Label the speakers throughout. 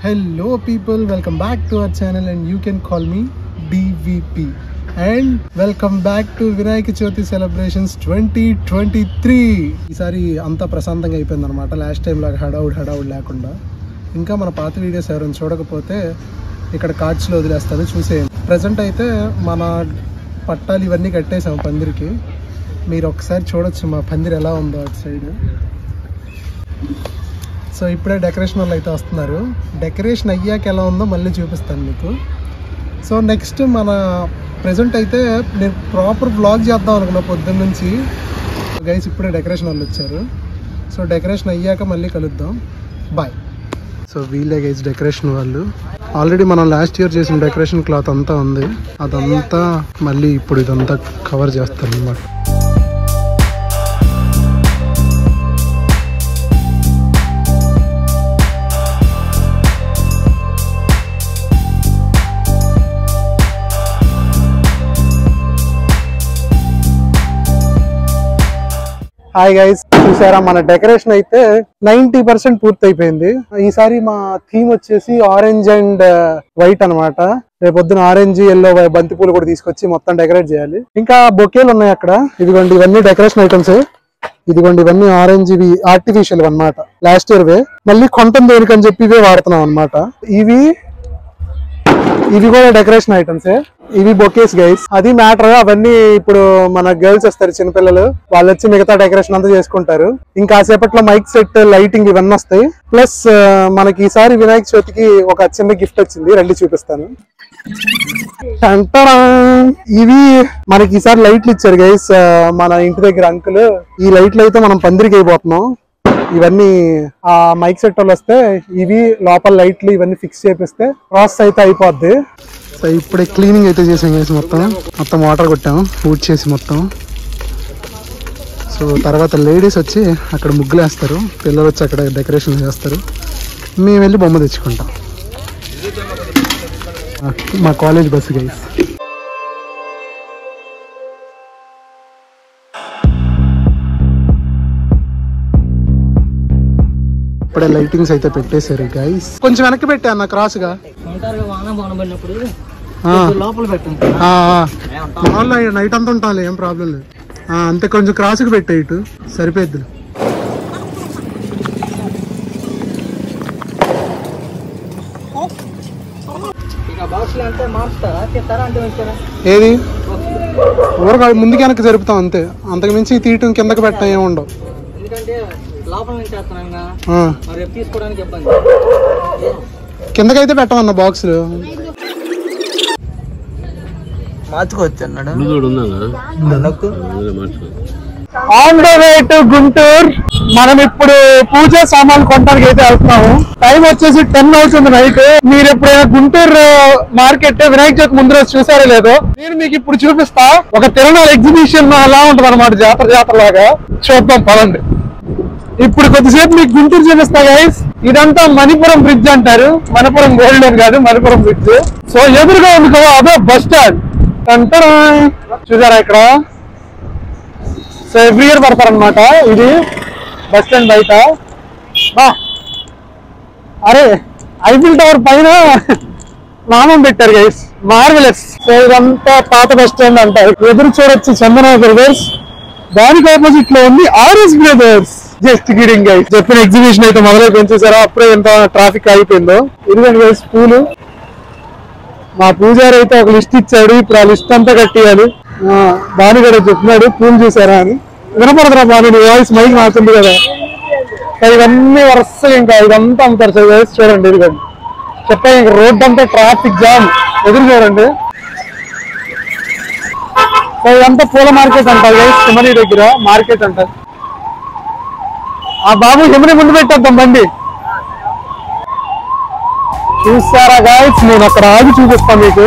Speaker 1: Hello people welcome back to our channel and you can call me DVP and welcome back to Vinayaka Chavithi celebrations twenty twenty three ఈసారి అంతా ప్రశాంతంగా అయిపోయింది అనమాట last time లాగా హడావుడ్ హడావుడ్ లేకుండా ఇంకా మన పాత వీడియోస్ ఎవరైనా చూడకపోతే ఇక్కడ కార్డ్స్లో వదిలేస్తాను చూసేయండి ప్రజెంట్ అయితే మన పట్టాలు ఇవన్నీ కట్టేసాము పందిరికి మీరు ఒకసారి చూడొచ్చు మా పందిరి ఎలా ఉందో అటు సైడ్ సో ఇప్పుడే డెకరేషన్ వాళ్ళు అయితే వస్తున్నారు డెకరేషన్ అయ్యాక ఎలా ఉందో మళ్ళీ చూపిస్తాను మీకు సో నెక్స్ట్ మన ప్రజెంట్ అయితే నేను ప్రాపర్ బ్లాగ్ చేద్దాం అనుకున్నా పొద్దున్న నుంచి గైస్ ఇప్పుడే డెకరేషన్ వాళ్ళు వచ్చారు సో డెకరేషన్ అయ్యాక మళ్ళీ కలుద్దాం బాయ్ సో వీళ్ళే గైస్ డెకరేషన్ వాళ్ళు ఆల్రెడీ మనం లాస్ట్ ఇయర్ చేసిన డెకరేషన్ క్లాత్ అంతా ఉంది అదంతా మళ్ళీ ఇప్పుడు ఇదంతా కవర్ చేస్తాను అనమాట హాయ్ గైస్ చూసారా మన డెకరేషన్ అయితే నైన్టీ పర్సెంట్ పూర్తి అయిపోయింది ఈసారి మా థీమ్ వచ్చేసి ఆరెంజ్ అండ్ వైట్ అన్నమాట రేపొద్దున ఆరెంజ్ ఎల్లో బంతి పూలు కూడా తీసుకొచ్చి మొత్తం డెకరేట్ చేయాలి ఇంకా బొకేలు ఉన్నాయి అక్కడ ఇదిగోండి ఇవన్నీ డెకరేషన్ ఐటమ్స్ ఇదిగోండి ఇవన్నీ ఆరెంజ్ ఇవి ఆర్టిఫిషియల్ అన్నమాట లాస్ట్ ఇయర్ వే మళ్ళీ కొంతం దేనికని చెప్పి ఇవే వాడుతున్నాం అన్నమాట ఇవి ఇవి కూడా డెకరేషన్ ఐటమ్స్ ఇవి బొకేస్ గైస్ అది మ్యాటర్ అవన్నీ ఇప్పుడు మన గర్ల్స్ వస్తారు చిన్నపిల్లలు వాళ్ళు వచ్చి మిగతా డెకరేషన్ అంతా చేసుకుంటారు ఇంకా సేపట్లో మైక్ సెట్ లైటింగ్ ఇవన్నీ వస్తాయి ప్లస్ మనకి ఈసారి వినాయక చవితికి ఒక చిన్న గిఫ్ట్ వచ్చింది రండి చూపిస్తాను టంటడా! ఇవి మనకి ఈసారి లైట్లు ఇచ్చారు గైస్ మన ఇంటి దగ్గర అంకుల్ ఈ లైట్లు అయితే మనం పందిరికి అయిపోతున్నాం ఇవన్నీ ఆ మైక్ సెట్ వాళ్ళు వస్తే ఇవి లోపల లైట్లు ఇవన్నీ ఫిక్స్ చేపిస్తే ప్రాసెస్ అయితే అయిపోద్ది సో ఇప్పుడే క్లీనింగ్ అయితే చేసాం గైస్ మొత్తం మొత్తం వాటర్ కొట్టాము పూజ చేసి మొత్తం సో తర్వాత లేడీస్ వచ్చి అక్కడ ముగ్గులు వేస్తారు పిల్లలు వచ్చి అక్కడ డెకరేషన్ చేస్తారు మేము వెళ్ళి బొమ్మ తెచ్చుకుంటాం ఆ, మా కాలేజ్ బస్సు గైస్ ఇప్పుడే లైటింగ్స్ అయితే పెట్టేశారు గైస్ కొంచెం వెనక్కి పెట్టా అన్న క్రాస్ గా
Speaker 2: ఉంటారు వాన బాన పడినప్పుడు
Speaker 1: ఆ,
Speaker 2: లోపల పెట్టండి
Speaker 1: ఆ, ఆ. మా వాళ్ళు నైట్ అంతా ఉంటాలి ఏం ప్రాబ్లం లేదు ఆ, అంతే కొంచెం క్రాస్కి పెట్టే ఇటు సరిపోద్ది
Speaker 2: ఇక బాక్స్లు అంటే మార్చుతారా తీస్తారా అంటే వచ్చారా
Speaker 1: ఏది ఊరగా ముందుకి వెనక్కి జరుపుతాం అంతే అంతకు మించి తీయటం కిందకి పెట్టడం ఏమి ఉండవు
Speaker 2: ఎందుకంటే లోపల నుంచి చేస్తున్నాను
Speaker 1: ఆ,
Speaker 2: మరి రేపు తీసుకోవడానికి ఇబ్బంది
Speaker 1: కిందకైతే పెట్టమన్న బాక్సులు
Speaker 2: మార్చుకోవచ్చు అన్నాడు
Speaker 1: on the way to Guntur మనం ఇప్పుడు పూజ సామాన్లు కొనడానికి అయితే వెళ్తున్నాము టైం వచ్చేసి టెన్ అవుతుంది నైట్ మీరు ఎప్పుడైనా గుంటూరు మార్కెట్ వినాయక చవితి ముందు రోజు చూసారో లేదో నేను మీకు ఇప్పుడు చూపిస్తా ఒక తిరునాళ్ళ ఎగ్జిబిషన్ అలా ఉంటది అనమాట జాతర జాతర లాగా చూద్దాం పదండి ఇప్పుడు కొద్దిసేపు మీకు గుంటూరు చూపిస్తా గైస్ ఇదంతా మణిపురం బ్రిడ్జ్ అంటారు మణిపురం గోల్డ్ అని కాదు మణిపురం బ్రిడ్జ్ సో ఎదురుగా ఉంది కదా అదే బస్ స్టాండ్ అంటారా చూసారా ఇక్కడ సో ఎవ్రీ ఇయర్ పడతారనమాట ఇది బస్ స్టాండ్ బయట బా అరే ఐఫిల్ టవర్ పైన నామం పెట్టారు గైస్ మార్వెలస్ సో ఇదంతా పాత బస్ స్టాండ్ అంటారు ఎదురు చూడొచ్చు చందన బ్రదర్స్ దానికి ఆపోజిట్ లో ఉంది ఆర్ఎస్ బ్రదర్స్ జస్ట్ గిడింగ్ గైస్ చెప్పిన ఎగ్జిబిషన్ అయితే మొదలైపోయింది చూసారా అప్పుడే ఎంత ట్రాఫిక్ ఆగిపోయిందో ఇదిగోండి గైస్ పూలు మా పూజారి అయితే ఒక లిస్ట్ ఇచ్చాడు ఇప్పుడు ఆ లిస్ట్ అంతా కట్టియాలి భాను గారు చెప్తున్నాడు పూలు చూసారా అని వినపడదురా భాను నీ వాయిస్ మైక్ మారుతుంది కదా సో ఇవన్నీ వరుసగా ఇంకా ఇదంతా అమ్ముతారు సో guys చూడండి ఇదిగోండి చెప్పా ఇంకా రోడ్ అంతా ట్రాఫిక్ జామ్ ఎదురు చూడండి సో ఇదంతా పూల మార్కెట్ అంటారు guys హిమని దగ్గర మార్కెట్ అంటారు ఆ బాబు హిమని ముందు పెట్టేద్దాం బండి చూసారా గాయస్ నేను అక్కడ ఆగి చూపిస్తాను మీకు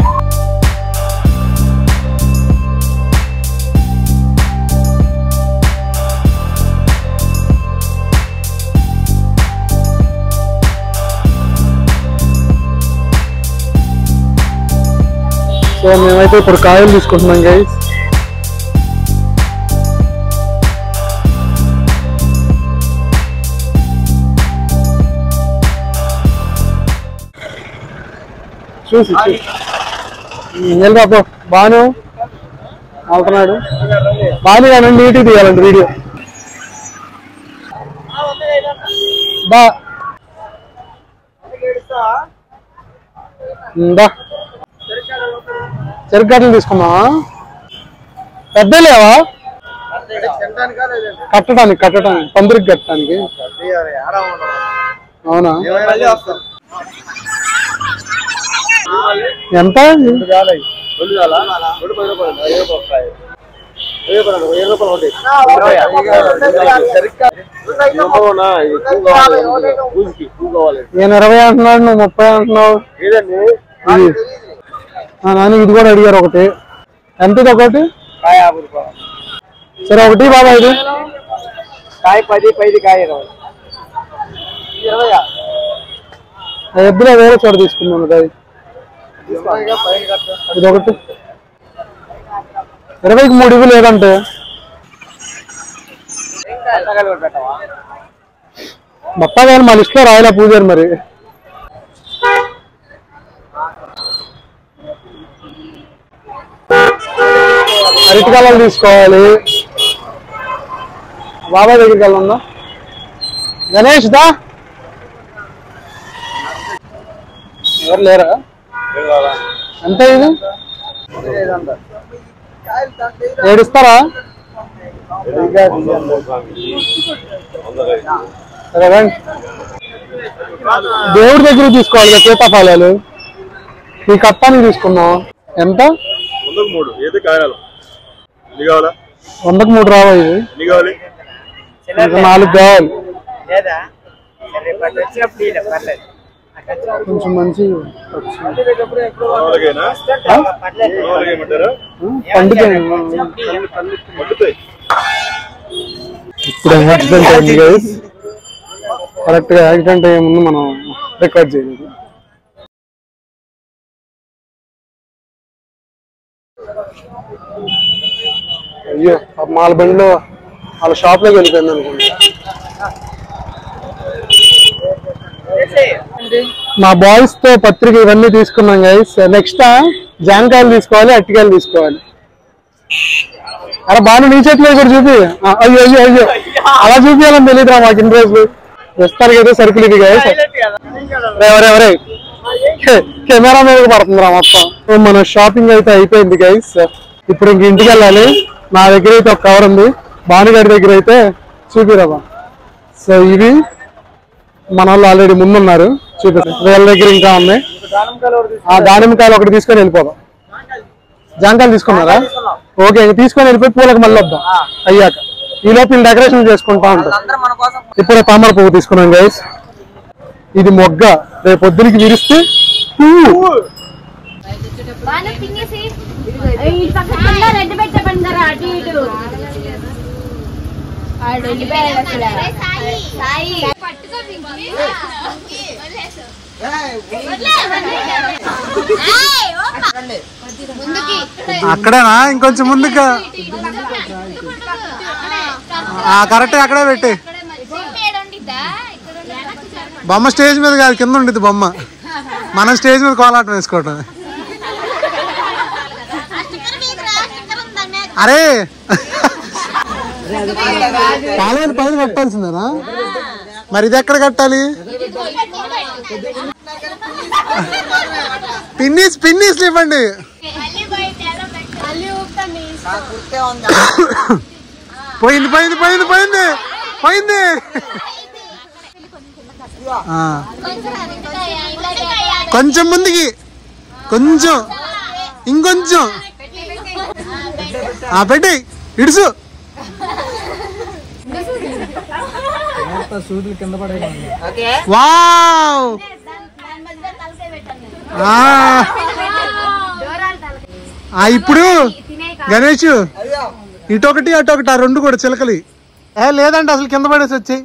Speaker 1: సో మేమైతే ఇప్పుడు కాయలు తీసుకుంటున్నాం గైస్ చూసి చూసి వెళ్ళి బాబు బాను అవుతున్నాడు బాను కానీ నీట్గా తీయాలండి వీడియో బా ఉమ్, బా చెరుకు తీసుకున్నావా పెద్ద లేవా కట్టడానికి కట్టడానికి పందిరికి కట్టడానికి అవునా ఎంత నేను ఇరవై అంటున్నాడు నువ్వు ముప్పై అంటున్నావు ఇది ఆ, నాన్న ఇది కూడా అడిగారు ఒకటి ఎంత ఇది ఒకటి సరే ఒకటి బాబా ఇది
Speaker 2: కాయ పది పైది కాయ ఇరవై ఇరవై
Speaker 1: ఆ ఎద్దులో వేరే చోట తీసుకున్నాను అది ఇది ఒకటి ఇరవైకి మూడు ఇవి లేదంటే
Speaker 2: పెట్టవా
Speaker 1: బత్తాకాయలు మా లిస్ట్లో రాయలే పూజారు మరి అరటికాయలు తీసుకోవాలి బాబాయ్ దగ్గరికి వెళ్ళందా గణేష్ దా ఎవరు లేరా ఎంత ఇది ఏడిస్తారా సరే రండి దేవుడి దగ్గర తీసుకోవాలి కదా సీతాఫలాలు ఈ కట్టానికి తీసుకున్నాం ఎంత
Speaker 3: వందకు మూడు ఏది కాయాలి ఎన్ని కావాలా
Speaker 1: వందకు మూడు రావా ఇది
Speaker 3: ఎన్ని కావాలి
Speaker 1: ఇంకా నాలుగు కావాలి
Speaker 2: లేదా సరే పట్టు వచ్చినప్పుడు ఇలా పర్లేదు
Speaker 1: కొంచెం మంచి
Speaker 3: మామూలుగేనా మామూలుగా ఏమంటారా పండుతాయి
Speaker 1: ఇప్పుడు యాక్సిడెంట్ అయింది గైస్ కరెక్ట్ గా యాక్సిడెంట్ అయ్యే ముందు మనం రికార్డ్ చేయలేదు అయ్యో పాపం వాళ్ళ బండిలో వాళ్ళ షాప్ లోకి వెళ్ళిపోయింది అనుకుంటా మా బాయ్స్ తో పత్రిక ఇవన్నీ తీసుకున్నాం గైస్ నెక్స్ట్ జాంకాయలు తీసుకోవాలి అట్టికాయలు తీసుకోవాలి అరే బాను నీ చేతిలో కూడా చూపి ఆ, అయ్యో అయ్యో అయ్యో అలా చూపించాలని తెలియదురా మాకు ఇన్ని రోజులు ప్రస్తుతానికి అయితే సరుకులు ఇది గైస్ ఎవరెవరే కెమెరా మీద పడుతుందిరా మొత్తం సో మన షాపింగ్ అయితే అయిపోయింది గైస్ ఇప్పుడు ఇంక ఇంటికి వెళ్ళాలి నా దగ్గర అయితే ఒక కవర్ ఉంది భానుగారి దగ్గర అయితే చూపిరాబా సో ఇవి మన వాళ్ళు ఆల్రెడీ ముందున్నారు చూపిస్తాం వీళ్ళ దగ్గర ఇంకా ఉన్నాయి ఆ దానిమ్మకాయలు ఒకటి తీసుకొని వెళ్ళిపోదాం జాంకాయలు తీసుకున్నారా ఓకే ఇంక తీసుకొని వెళ్ళిపోయి పూలకు మళ్ళీ వద్దాం అయ్యాక ఈ లోపు వీళ్ళు డెకరేషన్ చేసుకుంటా ఉంటాం
Speaker 2: అందరూ మన కోసం
Speaker 1: ఇప్పుడే తామర పువ్వు తీసుకున్నాం గైస్ ఇది మొగ్గ రేపు పొద్దునికి విరిస్తే పువ్వు
Speaker 4: బాగా తినేసి ఈ పక్క కింద రెడ్ పెట్టే బందరా అటు ఇటు ఆడు వెళ్ళిపోయాడు అసలు సాయి పట్టుకో ముందుకి
Speaker 1: అక్కడేనా ఇంకొంచెం ముందుగా కరెక్ట్ అక్కడే పెట్టి బొమ్మ స్టేజ్ మీద కాదు కింద ఉండిద్ది బొమ్మ మనం స్టేజ్ మీద కోలాటం వేసుకోవటం అరే పాలైన పైన కట్టాల్సిందేనా మరి ఇది ఎక్కడ కట్టాలి పిన్నీస్ పిన్నీస్ ఇవ్వండి పోయింది పోయింది పోయింది పోయింది పోయింది ఆ, కొంచెం ముందుకి కొంచెం ఇంకొంచెం ఆ పెట్టి ఇడుసు వావ్ ఆ, ఆ, ఇప్పుడు గణేష్ ఇటొకటి అటొకటి ఆ రెండు కూడా చిలకలి ఏ లేదండి అసలు కింద పడేసి వచ్చాయి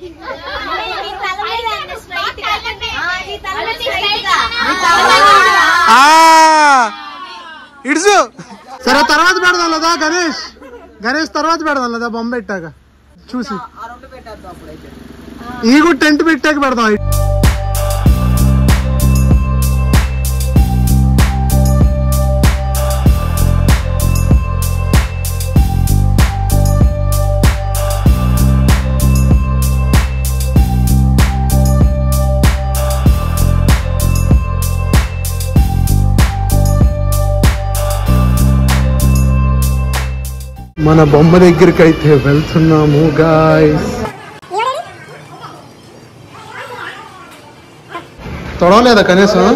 Speaker 1: ఆ ఇడుసు సరే తర్వాత పెడదాం లేదా గణేష్ గణేష్ తర్వాత పెడదాం లేదా బొమ్మ పెట్టాక చూసి ఈ కూడా టెంట్ పెట్టాక పెడదాం మన బొమ్మ దగ్గరికి అయితే వెళ్తున్నాము గాయస్ తొడవలేదా కనీసం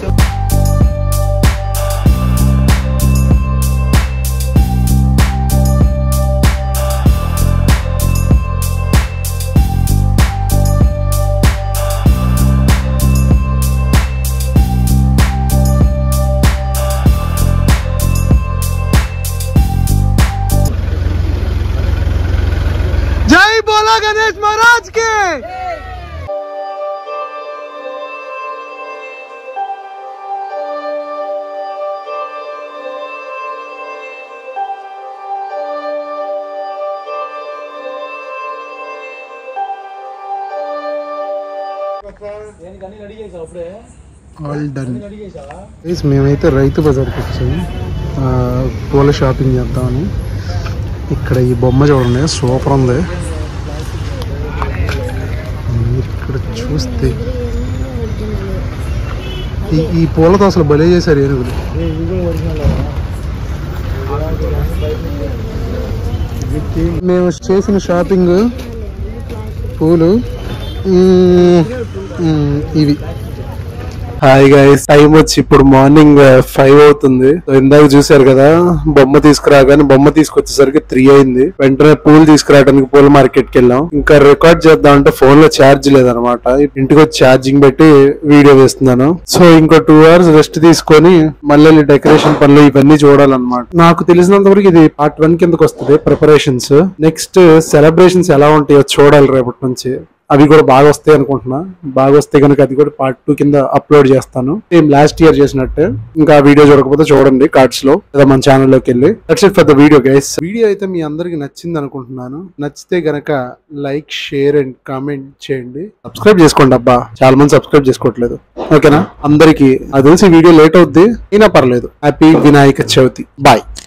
Speaker 1: जय बोला गणेश महाराज के ఆల్ డన్ మేమైతే రైతు బజార్కి వచ్చాము ఆ, పూల షాపింగ్ చేద్దామని ఇక్కడ ఈ బొమ్మ చూడండి సూపర్ ఉంది మీరు ఇక్కడ చూస్తే ఈ ఈ పూలతో అసలు భలే చేశారు ఏనుగులు మేము చేసిన షాపింగ్ పూలు మ్మ్, మ్మ్, ఇవి హాయ్ గైస్ టైం వచ్చి ఇప్పుడు మార్నింగ్ ఫైవ్ అవుతుంది So, ఇందాక చూసారు కదా బొమ్మ తీసుకురాగానే బొమ్మ తీసుకొచ్చేసరికి త్రీ అయింది వెంటనే పూలు తీసుకురావడానికి పూల మార్కెట్ కి వెళ్ళాం ఇంకా రికార్డ్ చేద్దాం అంటే ఫోన్ లో ఛార్జ్ లేదనమాట ఇంటికి వచ్చి ఛార్జింగ్ పెట్టి వీడియో వేస్తున్నాను సో ఇంకో టూ అవర్స్ రెస్ట్ తీసుకొని మళ్ళీ డెకరేషన్ పనులు ఇవన్నీ చూడాలన్నమాట నాకు తెలిసినంత వరకు ఇది పార్ట్ వన్ కిందకి వస్తుంది ప్రిపరేషన్స్ నెక్స్ట్ సెలబ్రేషన్స్ ఎలా ఉంటాయో చూడాలి రేపటి నుంచి అవి కూడా బాగా వస్తాయి అనుకుంటున్నా బాగా వస్తే కనుక అది కూడా పార్ట్ టూ కింద అప్లోడ్ చేస్తాను సేమ్ లాస్ట్ ఇయర్ చేసినట్టే ఇంకా ఆ వీడియో చూడకపోతే చూడండి కార్డ్స్ లో లేదా మన ఛానల్ లోకి వెళ్ళి that's it for the video guys video అయితే మీ అందరికి నచ్చింది అనుకుంటున్నాను నచ్చితే గనక లైక్ షేర్ అండ్ కామెంట్ చేయండి సబ్స్క్రైబ్ చేసుకోండి అబ్బా చాలా మంది సబ్స్క్రైబ్ చేసుకోవట్లేదు ఓకేనా అందరికి అది తెలిసి వీడియో లేట్ అవుద్ది అయినా పర్లేదు హ్యాపీ వినాయక చవితి బాయ్